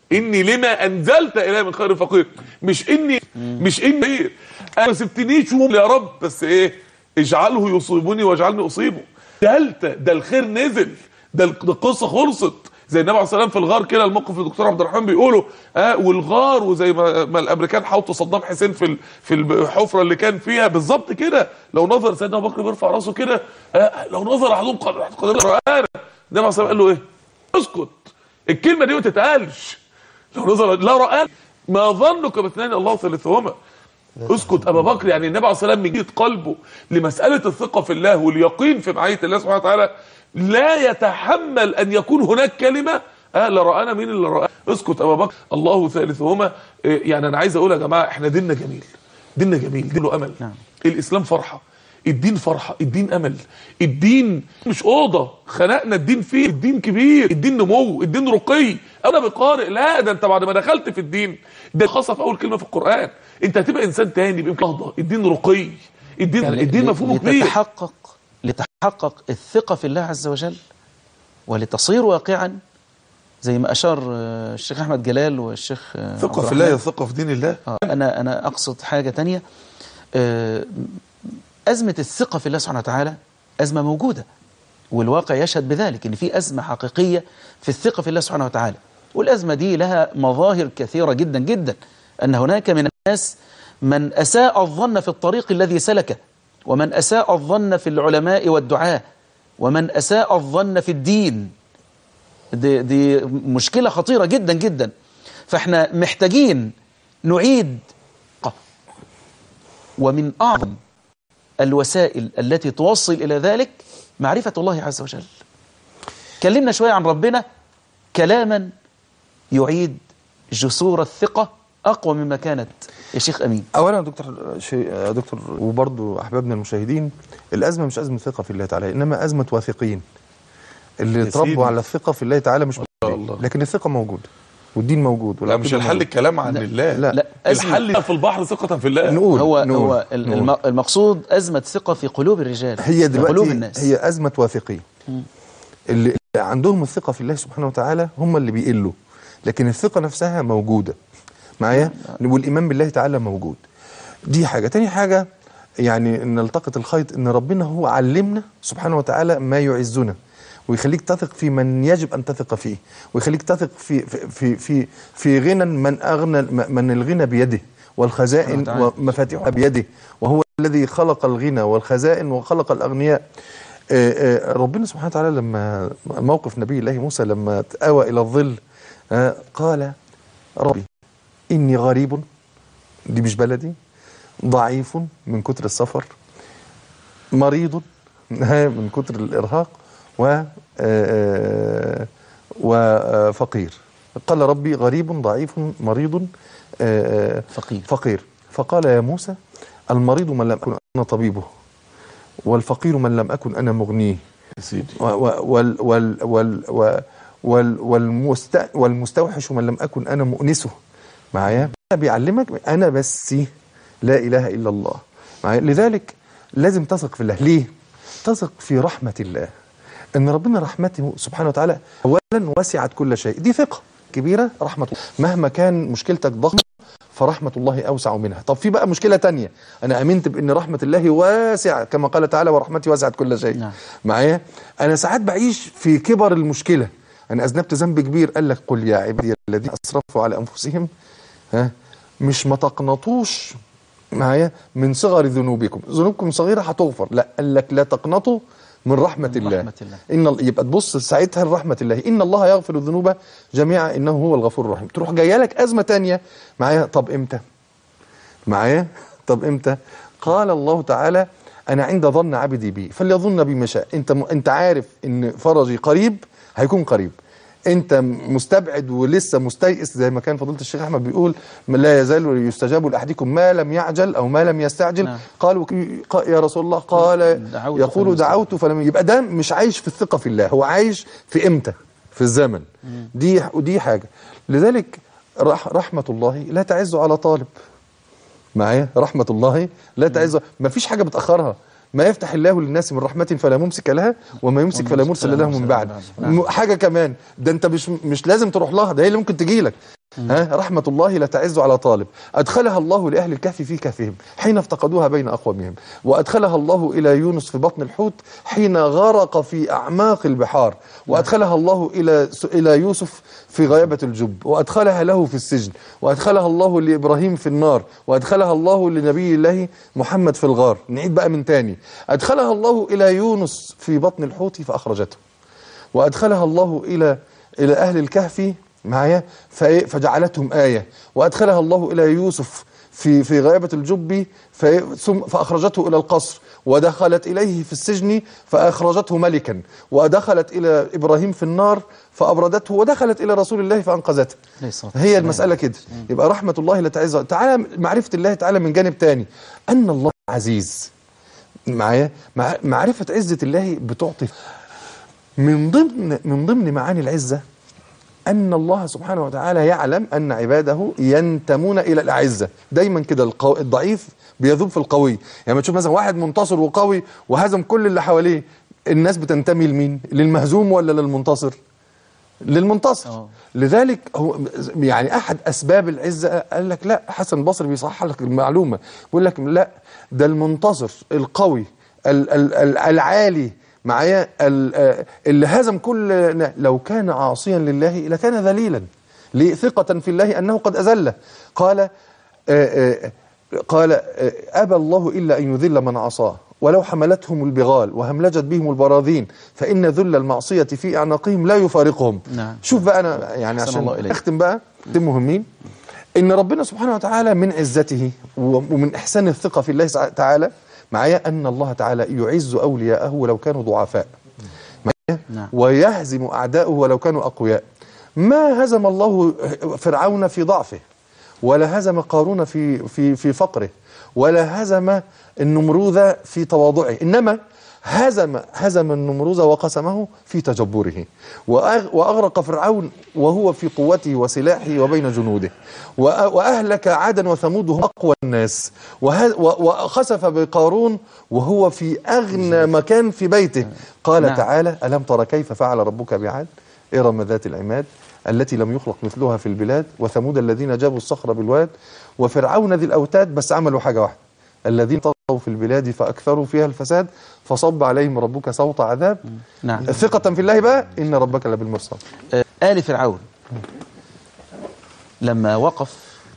اني لما انزلت الي من خير فقير مش اني مش اني فقير. انا ما سبتنيش وم- يا رب بس ايه اجعله يصيبني واجعلني اصيبه دلت ده الخير نزل ده ال- ده القصه خلصت زي النبي عليه الصلاه والسلام في الغار كده الموقف اللي الدكتور عبد الرحمن بيقوله اه والغار وزي ما, ما الامريكان حاوطوا صدام حسين في ال- في الحفره اللي كان فيها بالظبط كده لو نظر سيدنا ابو بكر بيرفع راسه كده اه لو نظر احدهم قد قد القران النبي عليه الصلاه والسلام قال له ايه اسكت الكلمه دي ما تتقالش لو نظر لا رأى ما ظنك باثنين الله ثالثهما اسكت ابا بكر يعني النبي عليه الصلاه والسلام من جهه قلبه لمساله الثقه في الله واليقين في معيه الله سبحانه وتعالى لا يتحمل ان يكون هناك كلمه اه لا رانا مين اللي رأى اسكت ابا بكر الله ثالثهما إيه، يعني انا عايز اقول يا جماعه احنا ديننا جميل ديننا جميل دين له امل نعم. الاسلام فرحه الدين فرحه الدين امل الدين مش اوضه خنقنا الدين فيه الدين كبير الدين نمو الدين رقي انا بقارئ لا ده انت بعد ما دخلت في الدين ده خاصه في اول كلمه في القران انت هتبقى انسان تاني بيمكن لحظه الدين رقي الدين يعني الدين ل- مفهومه كبير لتتحقق لتحقق الثقة في الله عز وجل ولتصير واقعا زي ما أشار آه، الشيخ أحمد جلال والشيخ آه، عبد ثقه في الرحمن. الله ثقه في دين الله آه، أنا أنا أقصد حاجة تانية آه، أزمة الثقة في الله سبحانه وتعالى أزمة موجودة والواقع يشهد بذلك إن في أزمة حقيقية في الثقة في الله سبحانه وتعالى والأزمة دي لها مظاهر كثيرة جدا جدا أن هناك من الناس من أساء الظن في الطريق الذي سلكه ومن أساء الظن في العلماء والدعاة ومن أساء الظن في الدين دي, دي مشكلة خطيرة جدا جدا فاحنا محتاجين نعيد ومن أعظم الوسائل التي توصل إلى ذلك معرفة الله عز وجل كلمنا شوية عن ربنا كلاما يعيد جسور الثقة أقوى مما كانت يا شيخ أمين اولا يا دكتور شيء يا دكتور وبرضه احبابنا المشاهدين الازمه مش ازمه ثقه في الله تعالى انما ازمه واثقين اللي يا سيدي. اتربوا على الثقه في الله تعالى مش الله. موجودين لكن الثقه موجوده والدين موجود لا مش والعقيدة الحل موجودة. الكلام عن الله لا. لا أزمة الحل في البحر ثقه في الله نقول هو نقول هو ال- نقول. الم- المقصود أزمة ثقة في قلوب الرجال هي في قلوب دلوقتي الناس هي أزمة واثقين اللي اللي عندهم الثقة في الله سبحانه وتعالى هم اللي بيقلوا لكن الثقة نفسها موجودة معايا والإيمان بالله تعالى موجود دي حاجة تاني حاجة يعني ان نلتقط الخيط ان ربنا هو علمنا سبحانه وتعالى ما يعزنا ويخليك تثق في من يجب ان تثق فيه ويخليك تثق في في في في, في غنى من اغنى من الغنى بيده والخزائن سبحانه وتعالى. ومفاتيحها بيده وهو الذي خلق الغنى والخزائن وخلق الاغنياء آه، آه، ربنا سبحانه وتعالى لما موقف نبي الله موسى لما آوى الى الظل آه، قال ربي اني غريب دي مش بلدي ضعيف من كتر السفر مريض من كتر الارهاق و آه، وفقير قال ربي غريب ضعيف مريض آه، فقير. فقير فقال يا موسى المريض من لم اكن انا طبيبه والفقير من لم اكن انا مغنيه يا سيدي و- و- وال وال وال و- وال والمست والمستوحش من لم اكن انا مؤنسه معايا بيعلمك انا بس لا اله الا الله معايا لذلك لازم تثق في الله ليه تثق في رحمه الله ان ربنا رحمته سبحانه وتعالى اولا وسعت كل شيء دي ثقه كبيره رحمه الله مهما كان مشكلتك ضخمه فرحمة الله أوسع منها طب في بقى مشكلة تانية أنا أمنت بأن رحمة الله واسعة كما قال تعالى ورحمتي وسعت كل شيء نعم. معايا أنا ساعات بعيش في كبر المشكلة أنا أذنبت ذنب كبير قال لك قل يا عبادي الذين أسرفوا على أنفسهم ها مش ما تقنطوش معايا من صغر ذنوبكم ذنوبكم صغيرة هتغفر لا قال لك لا تقنطوا من رحمة الله رحمة الله. إن ال- يبقى تبص ساعتها لرحمة الله إن الله يغفر الذنوب جميعا إنه هو الغفور الرحيم تروح جايه لك أزمة تانية معايا طب إمتى معايا طب إمتى قال الله تعالى أنا عند ظن عبدي بي فليظن بي ما شاء أنت م... أنت عارف إن فرجي قريب هيكون قريب انت مستبعد ولسه مستيئس زي ما كان فضيله الشيخ احمد بيقول لا يزال يستجاب لاحدكم ما لم يعجل او ما لم يستعجل نعم. قالوا ق- يا رسول الله قال دعوت يقول فلم دعوت فلم يبقى ده مش عايش في الثقه في الله هو عايش في امتى في الزمن دي ودي حاجه لذلك رح رحمه الله لا تعز على طالب معايا رحمة الله لا تعز ما فيش حاجة بتأخرها ما يفتح الله للناس من رحمة فلا ممسك لها وما يمسك فلا مرسل له من بعد م- حاجة كمان ده انت مش مش لازم تروح لها ده هي اللي ممكن تجي لك ها رحمة الله لا تعز على طالب أدخلها الله لأهل الكهف في كهفهم حين افتقدوها بين أقوامهم وأدخلها الله إلى يونس في بطن الحوت حين غرق في أعماق البحار وأدخلها الله إلى إلى يوسف في غيابة الجب وأدخلها له في السجن وأدخلها الله لإبراهيم في النار وأدخلها الله لنبي الله محمد في الغار نعيد بقى من تاني أدخلها الله إلى يونس في بطن الحوت فأخرجته وأدخلها الله إلى إلى أهل الكهف معايا فإيه؟ فجعلتهم آية وأدخلها الله إلى يوسف في في غيابة الجب فإيه؟ ثم فأخرجته إلى القصر ودخلت إليه في السجن فأخرجته ملكا ودخلت إلى إبراهيم في النار فأبردته ودخلت إلى رسول الله فأنقذته عليه الصلاة هي المسألة كده يبقى رحمة الله لا تعز تعالى معرفة الله تعالى من جانب تاني أن الله عزيز معايا مع- معرفة عزة الله بتعطي من ضمن من ضمن معاني العزة أن الله سبحانه وتعالى يعلم أن عباده ينتمون إلى الأعزة دايما كده القو... الضعيف بيذوب في القوي يعني ما تشوف مثلا واحد منتصر وقوي وهزم كل اللي حواليه الناس بتنتمي لمين للمهزوم ولا للمنتصر للمنتصر آه. لذلك هو يعني احد اسباب العزه قال لك لا حسن البصري بيصحح لك المعلومه بيقول لك لا ده المنتصر القوي ال- ال- ال- العالي معايا ال- آه، اللي هزم كل لو كان عاصيا لله لكان ذليلا ليه؟ ثقة في الله أنه قد أذله قال آه، آه، قال آه، أبى الله إلا أن يذل من عصاه ولو حملتهم البغال وهملجت بهم البراذين فإن ذل المعصية في أعناقهم لا يفارقهم نعم. شوف بقى أنا يعني أحسن عشان الله إليك. أختم بقى دي مهمين إن ربنا سبحانه وتعالى من عزته ومن إحسان الثقة في الله تعالى معايا أن الله تعالى يعز أولياءه ولو كانوا ضعفاء معايا نعم. ويهزم أعداءه ولو كانوا أقوياء ما هزم الله فرعون في ضعفه ولا هزم قارون في في في فقره ولا هزم النمروذ في تواضعه انما هزم هزم النمروذ وقسمه في تجبره وأغ- واغرق فرعون وهو في قوته وسلاحه وبين جنوده وأ- واهلك عادا وثمود وهو اقوى الناس وه- و- وخسف بقارون وهو في اغنى مكان في بيته قال نعم. تعالى الم تر كيف فعل ربك بعاد ارم ذات العماد التي لم يخلق مثلها في البلاد وثمود الذين جابوا الصخر بالواد وفرعون ذي الاوتاد بس عملوا حاجه واحده الذين طغوا في البلاد فاكثروا فيها الفساد فصب عليهم ربك صوت عذاب نعم ثقة في الله بقى إن ربك لبالمرصاد آه، آل فرعون لما وقف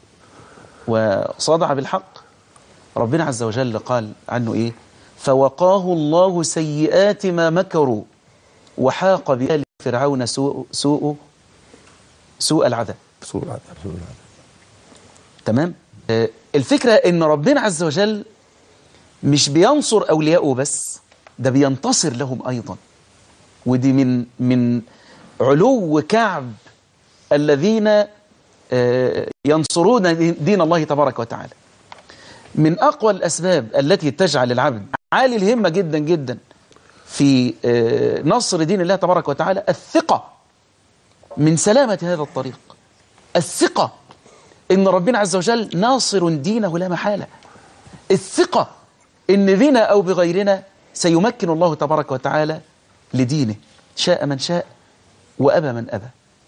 وصدع بالحق ربنا عز وجل قال عنه إيه فوقاه الله سيئات ما مكروا وحاق بآل فرعون سوء سوء سوء العذاب سوء العذاب سوء العذاب تمام آه، الفكرة ان ربنا عز وجل مش بينصر اولياءه بس ده بينتصر لهم ايضا ودي من من علو كعب الذين آه، ينصرون دين الله تبارك وتعالى من اقوى الاسباب التي تجعل العبد عالي الهمة جدا جدا في آه، نصر دين الله تبارك وتعالى الثقة من سلامة هذا الطريق الثقة ان ربنا عز وجل ناصر دينه لا محالة الثقة ان بنا او بغيرنا سيمكن الله تبارك وتعالى لدينه شاء من شاء وأبى من أبى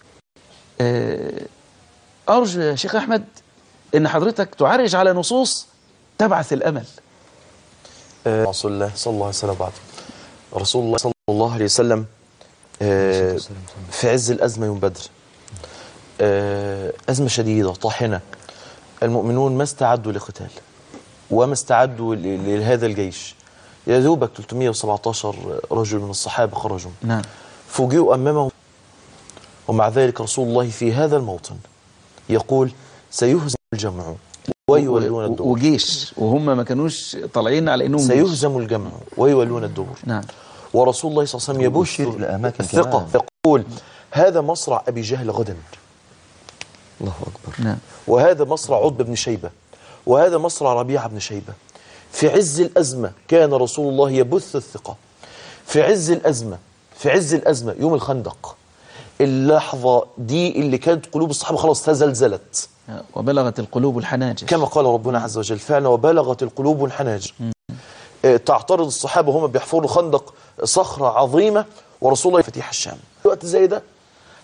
آه، أرجو يا شيخ أحمد ان حضرتك تعرج على نصوص تبعث الأمل آه، رسول الله صلى الله عليه وسلم بعد رسول الله صلى الله عليه وسلم آه، في عز الأزمة يوم بدر آه، أزمة شديدة طاحنة المؤمنون ما استعدوا لقتال وما استعدوا ل- لهذا الجيش يا دوبك 317 رجل من الصحابة خرجوا نعم فوجئوا أمامهم ومع ذلك رسول الله في هذا الموطن يقول سيهزم الجمع ويولون الدبر وجيش وهم ما كانوش طالعين على انهم جيش. سيهزم الجمع ويولون الدبر نعم ورسول الله صلى الله عليه وسلم ويشير يبث إلى أماكن الثقة كمان. يقول هذا مصرع أبي جهل غدا الله أكبر نعم وهذا مصرع عتبة بن شيبة وهذا مصرع ربيعة بن شيبة في عز الأزمة كان رسول الله يبث الثقة في عز الأزمة في عز الأزمة يوم الخندق اللحظة دي اللي كانت قلوب الصحابة خلاص تزلزلت وبلغت القلوب الحناجر كما قال ربنا عز وجل فعلا وبلغت القلوب الحناجر آه، تعترض الصحابة هم بيحفروا خندق صخرة عظيمة ورسول الله فتيح الشام في وقت زي ده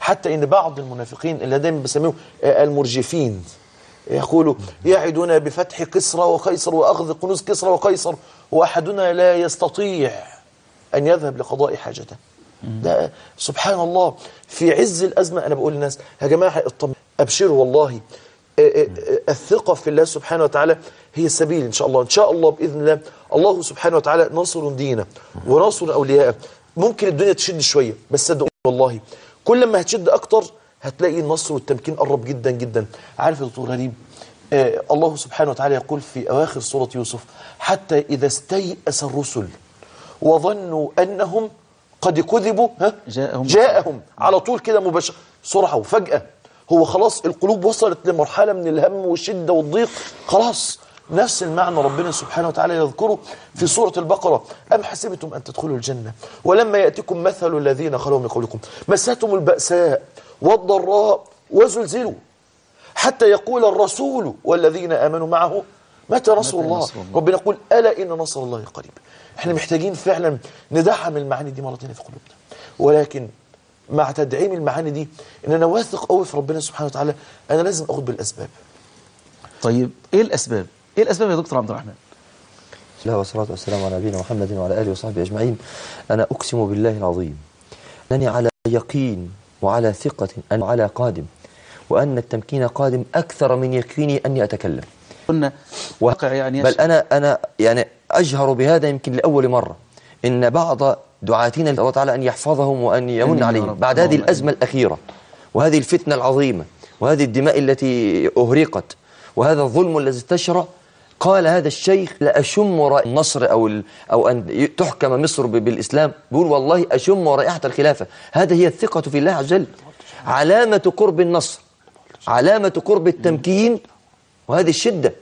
حتى ان بعض المنافقين اللي دايما بسميهم آه، المرجفين يقولوا يعدنا بفتح كسرى وقيصر واخذ كنوز كسرى وقيصر واحدنا لا يستطيع ان يذهب لقضاء حاجته ده سبحان الله في عز الازمه انا بقول للناس يا جماعه اطمنوا ابشروا والله آه، آه، آه، الثقه في الله سبحانه وتعالى هي السبيل ان شاء الله ان شاء الله باذن الله الله سبحانه وتعالى ناصر دينه وناصر اوليائه ممكن الدنيا تشد شويه بس صدقوني والله كل ما هتشد اكتر هتلاقي النصر والتمكين قرب جدا جدا عارف يا دكتور غريب آه الله سبحانه وتعالى يقول في اواخر سوره يوسف حتى اذا استيأس الرسل وظنوا انهم قد كذبوا ها جاءهم جاءهم على طول كده مباشر سرعه وفجاه هو خلاص القلوب وصلت لمرحله من الهم والشده والضيق خلاص نفس المعنى ربنا سبحانه وتعالى يذكره في سورة البقرة أم حسبتم أن تدخلوا الجنة ولما يأتكم مثل الذين خلوا من قبلكم مستهم البأساء والضراء وزلزلوا حتى يقول الرسول والذين آمنوا معه متى نصر متى الله نصر الله؟ ربنا يقول ألا إن نصر الله قريب احنا محتاجين فعلا ندعم المعاني دي مرة تانية في قلوبنا ولكن مع تدعيم المعاني دي ان انا واثق قوي في ربنا سبحانه وتعالى انا لازم اخد بالاسباب طيب ايه الاسباب ايه الاسباب يا دكتور عبد الرحمن بسم الله والصلاة والسلام على نبينا محمد وعلى آله وصحبه أجمعين أنا أقسم بالله العظيم أنني على يقين وعلى ثقة أن على قادم وأن التمكين قادم أكثر من يقيني أني أتكلم قلنا واقع يعني بل أنا أنا يعني أجهر بهذا يمكن لأول مرة إن بعض دعاتنا الله تعالى أن يحفظهم وأن آمين يمن يا عليهم رب. بعد هذه اللهم الأزمة الأخيرة وهذه الفتنة العظيمة وهذه الدماء التي أهرقت وهذا الظلم الذي انتشر قال هذا الشيخ لأشم رائحة النصر أو ال أو أن ي- تحكم مصر ب- بالإسلام بيقول والله أشم رائحة الخلافة هذه هي الثقة في الله عز وجل علامة قرب النصر علامة قرب التمكين وهذه الشدة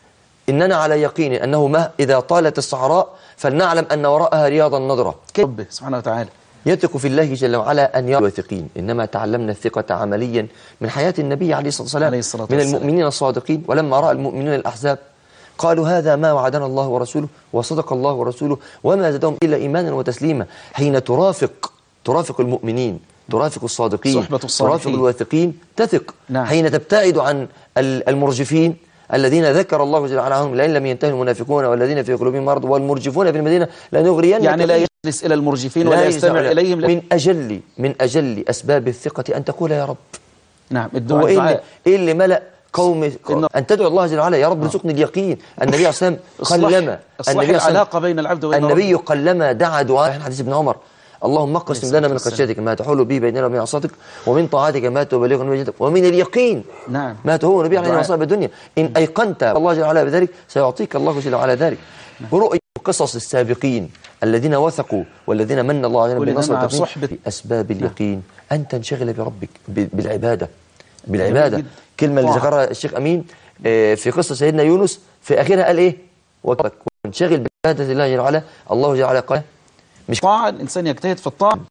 إننا على يقين أنه ما إذا طالت الصحراء فلنعلم أن وراءها رياض النضرة ربه سبحانه وتعالى يثق في الله جل وعلا أن يرى واثقين إنما تعلمنا الثقة عمليا من حياة النبي عليه الصلاة والسلام عليه الصلاة من والسلام. المؤمنين الصادقين ولما رأى المؤمنون الأحزاب قالوا هذا ما وعدنا الله ورسوله وصدق الله ورسوله وما زادهم إلا إيمانا وتسليما حين ترافق ترافق المؤمنين ترافق الصادقين صحبة الصالحين. ترافق الواثقين تثق نعم. حين تبتعد عن ال- المرجفين الذين ذكر الله جل وعلا عنهم لئن لم ينتهي المنافقون والذين في قلوبهم مرض والمرجفون في المدينة لنغرينك يعني لا بهم. يجلس الى المرجفين لا ولا يجلس يستمع على- اليهم من أجل من أجل أسباب الثقة أن تقول يا رب نعم هو الدعاء إيه اللي, الدعاء إيه اللي ملأ قوم أن تدعو الله جل وعلا يا رب ارزقني اليقين النبي عليه الصلاة والسلام إصلاح- قلما إصلاح النبي عليه الصلاة العلاقة بين العبد وبين النبي ربه. قلما دعا دعاء في حديث ابن عمر اللهم اقسم عليه لنا من الصلاة والسلام. خشيتك ما تحول به بيننا وبين عصاتك ومن طاعتك ما تبلغنا من وجهتك ومن اليقين نعم ما تهون به علينا دعاء. مصائب الدنيا إن أيقنت الله جل وعلا بذلك سيعطيك الله جل وعلا ذلك ورؤية قصص السابقين الذين وثقوا والذين من الله عليهم ولنا بالنصر مع والتوفيق صحبة- في أسباب اليقين أن تنشغل بربك ب- بالعبادة بالعبادة جدا. كلمة اللي طاعة. ذكرها الشيخ أمين آه، في قصة سيدنا يونس في آخرها قال إيه وكرك وانشغل بعبادة الله جل وعلا الله جل وعلا قال مش طاعة الإنسان يجتهد في الطاعة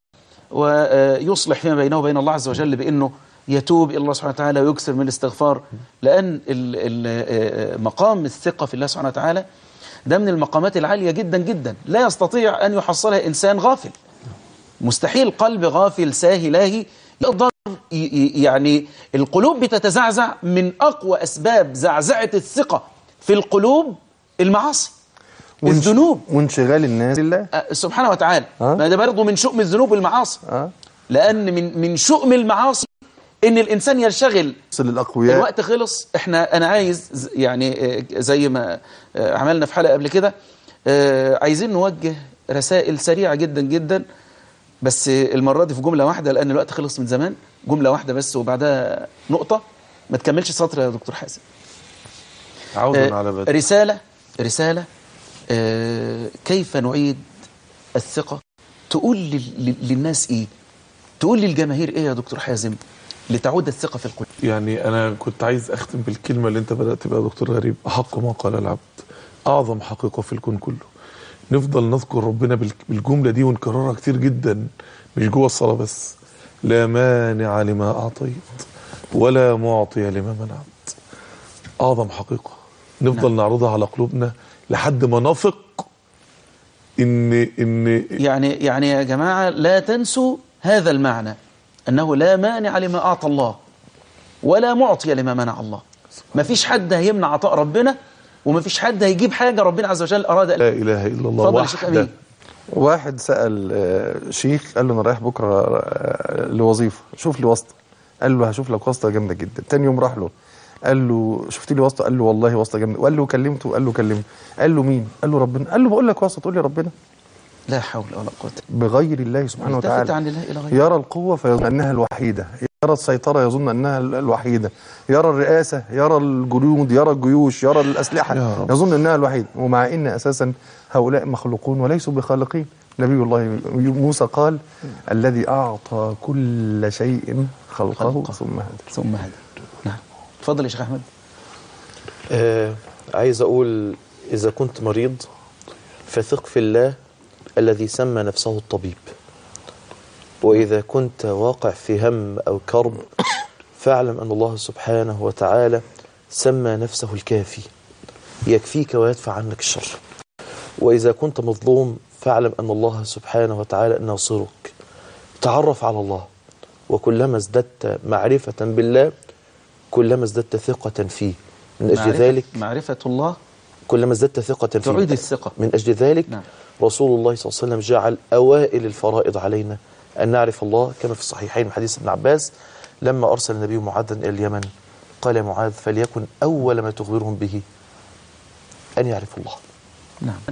ويصلح فيما بينه وبين الله عز وجل بأنه يتوب إلى الله سبحانه وتعالى ويكثر من الاستغفار لأن ال- ال- مقام الثقة في الله سبحانه وتعالى ده من المقامات العالية جدا جدا لا يستطيع أن يحصلها إنسان غافل مستحيل قلب غافل ساهي لاهي يقدر ي- ي- يعني القلوب بتتزعزع من أقوى أسباب زعزعة الثقة في القلوب المعاصي وانش- الذنوب وانشغال الناس لله أه، سبحانه وتعالى أه؟ ما ده برضه من شؤم الذنوب والمعاصي اه لأن من من شؤم المعاصي إن الإنسان ينشغل يصل الاقوياء الوقت خلص احنا أنا عايز ز- يعني آه، زي ما آه، عملنا في حلقة قبل كده آه، عايزين نوجه رسائل سريعة جدا جدا بس آه، المرة دي في جملة واحدة لأن الوقت خلص من زمان جملة واحدة بس وبعدها نقطة ما تكملش سطر يا دكتور حازم عودا آه، على بدء رسالة رسالة آه، كيف نعيد الثقة تقول لل- لل- للناس ايه تقول للجماهير ايه يا دكتور حازم لتعود الثقة في القلوب يعني انا كنت عايز اختم بالكلمه اللي انت بدات بها يا دكتور غريب احق ما قال العبد اعظم حقيقه في الكون كله نفضل نذكر ربنا بال- بالجمله دي ونكررها كتير جدا مش جوه الصلاه بس لا مانع لما اعطيت ولا معطي لما منعت اعظم حقيقه نفضل نعرضها على قلوبنا لحد ما نثق ان ان يعني يعني يا جماعة لا تنسوا هذا المعنى أنه لا مانع لما أعطى الله ولا معطي لما منع الله ما فيش حد هيمنع عطاء ربنا وما فيش حد هيجيب حاجة ربنا عز وجل أراد لا اله الا الله اتفضل يا شيخ وحده أمين واحد سأل آه، شيخ قال له انا رايح بكره آه، لوظيفه شوف لي واسطه قال له هشوف لك واسطه جامده جدا تاني يوم راح له قال له شفت لي واسطه قال له والله واسطه جامده وقال له كلمته قال له كلمه قال له مين قال له ربنا قال له بقول لك واسطه تقول لي ربنا لا حول ولا قوة بغير الله سبحانه التفت وتعالى عن الله إلى غيره يرى القوة فيظن أنها الوحيدة يرى السيطرة يظن أنها ال- الوحيدة يرى الرئاسة يرى الجنود يرى الجيوش يرى الأسلحة يا رب. يظن أنها الوحيدة ومع أن أساسا هؤلاء مخلوقون وليسوا بخالقين نبي الله موسى قال الذي أعطى كل شيء خلقه خلقه. ثم هدى ثم هذا نعم اتفضل يا شيخ أحمد آه عايز أقول إذا كنت مريض فثق في الله الذي سمى نفسه الطبيب وإذا كنت واقع في هم أو كرب فاعلم أن الله سبحانه وتعالى سمى نفسه الكافي يكفيك ويدفع عنك الشر وإذا كنت مظلوم فاعلم أن الله سبحانه وتعالى ناصرك تعرف على الله وكلما ازددت معرفة بالله كلما ازددت ثقة فيه من أجل معرفة- ذلك معرفة الله كلما ازددت ثقة فيه تعيد الثقة من أجل ذلك نعم. رسول الله صلى الله عليه وسلم جعل أوائل الفرائض علينا أن نعرف الله كما في الصحيحين من حديث ابن عباس لما أرسل النبي معاذا إلى اليمن قال يا معاذ فليكن أول ما تخبرهم به أن يعرفوا الله نعم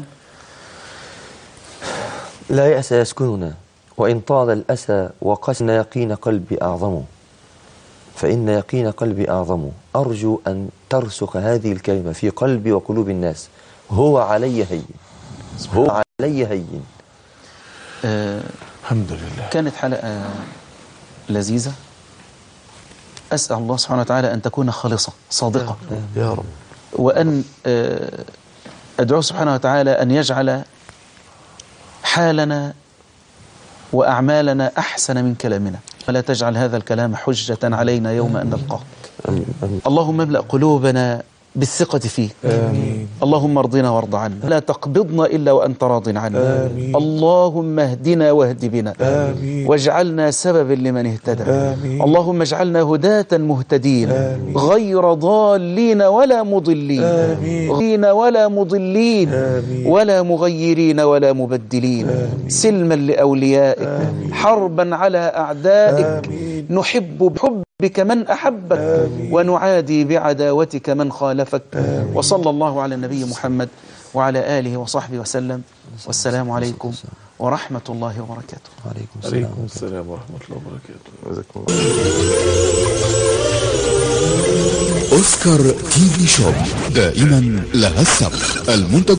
لا يأس يسكننا وإن طال الأسى وقسن يقين قلبي أعظم فإن يقين قلبي أعظم أرجو أن ترسخ هذه الكلمة في قلبي وقلوب الناس هو علي هين هو علي هين آه الحمد لله كانت حلقة لذيذة أسأل الله سبحانه وتعالى أن تكون خالصة صادقة يا رب وأن آه، أدعو سبحانه وتعالى أن يجعل حالنا وأعمالنا أحسن من كلامنا ولا تجعل هذا الكلام حجة علينا يوم أن نلقاك اللهم املأ قلوبنا بالثقة فيك آمين اللهم ارضنا وارض عنا لا تقبضنا إلا وأنت راض عنا آمين. اللهم اهدنا واهد بنا آمين واجعلنا سببا لمن اهتدى آمين. اللهم اجعلنا هداة مهتدين آمين. غير ضالين ولا مضلين آمين. غيرين ولا مضلين آمين. ولا مغيرين ولا مبدلين سلما لأوليائك حربا على أعدائك آمين. نحب بحبك من أحبك ونعادي بعداوتك من خالفك وصلى الله على النبي محمد وعلى آله وصحبه وسلم والسلام عليكم ورحمة الله وبركاته عليكم السلام عليكم السلام ورحمة الله وبركاته جزاكم الله أوسكار تي في شوب دائما لها السبق المنتج